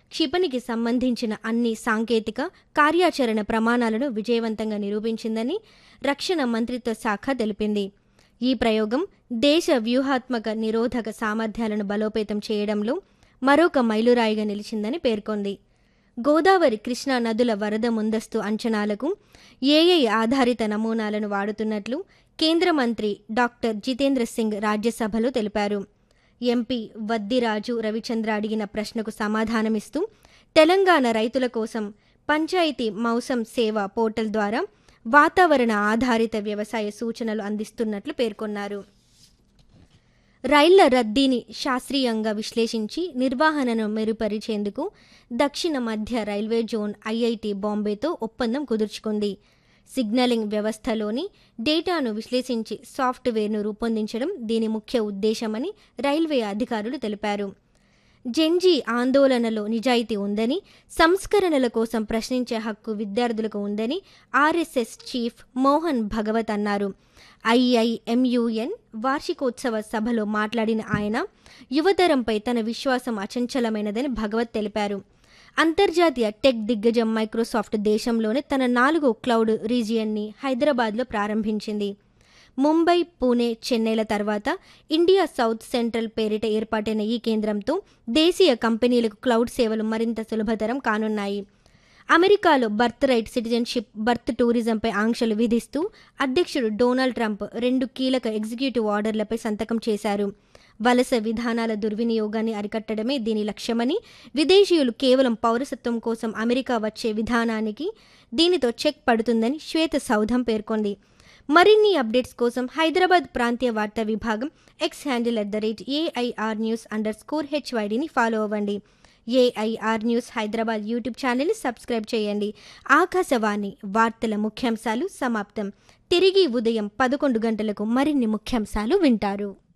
క్షిపణికి సంబంధించిన అన్ని సాంకేతిక కార్యాచరణ ప్రమాణాలను విజయవంతంగా నిరూపించిందని రక్షణ మంత్రిత్వ శాఖ తెలిపింది ఈ ప్రయోగం దేశ వ్యూహాత్మక నిరోధక సామర్థ్యాలను బలోపేతం చేయడంలో మరొక మైలురాయిగా నిలిచిందని పేర్కొంది గోదావరి కృష్ణా నదుల వరద ముందస్తు అంచనాలకు ఏఐ ఆధారిత నమూనాలను వాడుతున్నట్లు కేంద్ర మంత్రి డాక్టర్ జితేంద్ర సింగ్ రాజ్యసభలో తెలిపారు ఎంపీ వద్దిరాజు రవిచంద్ర అడిగిన ప్రశ్నకు సమాధానమిస్తూ తెలంగాణ రైతుల కోసం పంచాయతీ మౌసం సేవ పోర్టల్ ద్వారా వాతావరణ ఆధారిత వ్యవసాయ సూచనలు అందిస్తున్నట్లు పేర్కొన్నారు రైళ్ల రద్దీని శాస్త్రీయంగా విశ్లేషించి నిర్వహణను మెరుగుపరిచేందుకు దక్షిణ మధ్య రైల్వే జోన్ ఐఐటి బాంబేతో ఒప్పందం కుదుర్చుకుంది సిగ్నలింగ్ వ్యవస్థలోని డేటాను విశ్లేషించి సాఫ్ట్వేర్ను రూపొందించడం దీని ముఖ్య ఉద్దేశమని రైల్వే అధికారులు తెలిపారు జెన్జీ ఆందోళనలో నిజాయితీ ఉందని సంస్కరణల కోసం ప్రశ్నించే హక్కు విద్యార్థులకు ఉందని ఆర్ఎస్ఎస్ చీఫ్ మోహన్ భగవత్ అన్నారు ఐఐఎంయుఎన్ వార్షికోత్సవ సభలో మాట్లాడిన ఆయన యువతరంపై తన విశ్వాసం అచంచలమైనదని భగవత్ తెలిపారు అంతర్జాతీయ టెక్ దిగ్గజం మైక్రోసాఫ్ట్ దేశంలోనే తన నాలుగో క్లౌడ్ రీజియన్ని హైదరాబాద్లో ప్రారంభించింది ముంబై పూణే చెన్నైల తర్వాత ఇండియా సౌత్ సెంట్రల్ పేరిట ఏర్పాటైన ఈ కేంద్రంతో దేశీయ కంపెనీలకు క్లౌడ్ సేవలు మరింత సులభతరం కానున్నాయి అమెరికాలో బర్త్ రైట్ సిటిజన్షిప్ బర్త్ టూరిజంపై ఆంక్షలు విధిస్తూ అధ్యక్షుడు డొనాల్డ్ ట్రంప్ రెండు కీలక ఎగ్జిక్యూటివ్ ఆర్డర్లపై సంతకం చేశారు వలస విధానాల దుర్వినియోగాన్ని అరికట్టడమే దీని లక్ష్యమని విదేశీయులు కేవలం పౌరసత్వం కోసం అమెరికా వచ్చే విధానానికి దీనితో చెక్ పడుతుందని శ్వేత సౌధం పేర్కొంది మరిన్ని అప్డేట్స్ కోసం హైదరాబాద్ ప్రాంతీయ వార్తా విభాగం X handle at the rate AIR news underscore హెచ్వైడిని ఫాలో అవ్వండి ఏఐఆర్ న్యూస్ హైదరాబాద్ యూట్యూబ్ ఛానల్ని సబ్స్క్రైబ్ చేయండి ఆకాశవాణి వార్తల ముఖ్యాంశాలు సమాప్తం తిరిగి ఉదయం పదకొండు గంటలకు మరిన్ని ముఖ్యాంశాలు వింటారు